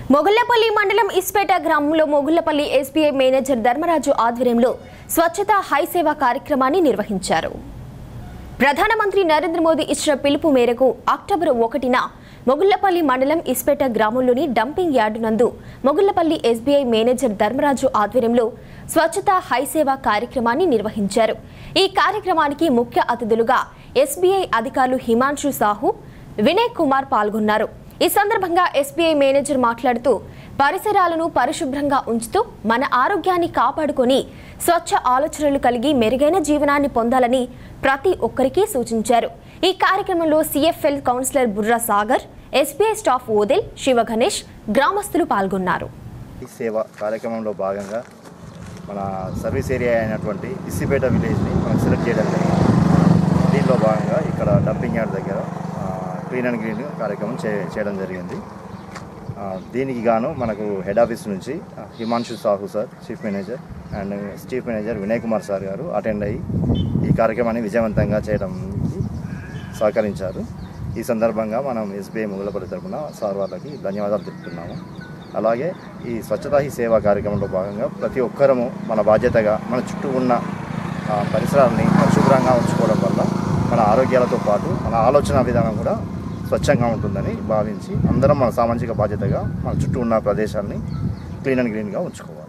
మొగుళ్లపల్లి మండలం ఇస్పేట గ్రామంలో Mogullapalli SBI manager Dharmaraju ఆధ్వర్యంలో స్వచ్ఛత హై సేవ కార్యక్రమాన్ని నిర్వహించారు ప్రధానమంత్రి నరేంద్ర మోదీ ఇచ్చిన పిలుపు మేరకు అక్టోబర్ ఒకటిన మొగుళ్లపల్లి మండలం ఇస్పేట గ్రామంలోని డంపింగ్ యార్డు నందు మొగుళ్లపల్లి ఎస్బీఐ మేనేజర్ ధర్మరాజు ఆధ్వర్యంలో స్వచ్ఛత హై సేవ కార్యక్రమాన్ని నిర్వహించారు ఈ కార్యక్రమానికి ముఖ్య అతిథులుగా ఎస్బీఐ అధికారులు హిమాంశు సాహు వినయ్ కుమార్ పాల్గొన్నారు ఈ సందర్భంగా ఎస్బీఐ మేనేజర్ మాట్లాడుతూ పరిసరాలను పరిశుభ్రంగా ఉంచుతూ మన ఆరోగ్యాన్ని కాపాడుకొని స్వచ్ఛ ఆలోచనలు కలిగి మెరుగైన జీవనాన్ని పొందాలని ప్రతి ఒక్కరికి సూచించారు ఈ కార్యక్రమంలో CFL councillor Burra Sagar SBI staff Odel Shiva Ganesh గ్రామస్తులు పాల్గొన్నారు ఈ సేవ కార్యక్రమంలో భాగంగా మన సర్వీస్ ఏరియా అయినటువంటి ఇసిపేట విలేజ్ని మనం సెలెక్ట్ చేయడం జరిగింది దీనిలో భాగంగా ఇక్కడ డంపింగ్ యార్డ్ దగ్గర ఆ, క్లీన్ అండ్ గ్రీన్ కార్యక్రమం చే చేయడం జరిగింది ఆ, దీనికి గాను మనకు హెడ్ ఆఫీస్ నుంచి ఆ, Himanshu Sahu sir chief manager and chief manager Vinay Kumar sir గారు అటెండ్ అయ్యి ఈ కార్యక్రమాన్ని విజయవంతంగా చేయడానికి సహకరించారు ఈ సందర్భంగా మనం ఎస్బీఐ మొదలపల్లి తరపున సార్ వాళ్ళకి ధన్యవాదాలు తెలుపుతున్నాము అలాగే ఈ స్వచ్ఛతా హీ సేవా కార్యక్రమంలో భాగంగా ప్రతి ఒక్కరము మన బాధ్యతగా మన చుట్టూ ఉన్న ఆ, పరిసరాలని పరిశుభ్రంగా ఉంచుకోవడం వల్ల మన ఆరోగ్యాలతో పాటు మన ఆలోచన విధానం కూడా స్వచ్ఛంగా ఉంటుందని భావించి అందరం మన సామాజిక బాధ్యతగా మన చుట్టూ ఉన్న ప్రదేశాన్ని క్లీన్ అండ్ గ్రీన్గా ఉంచుకోవాలి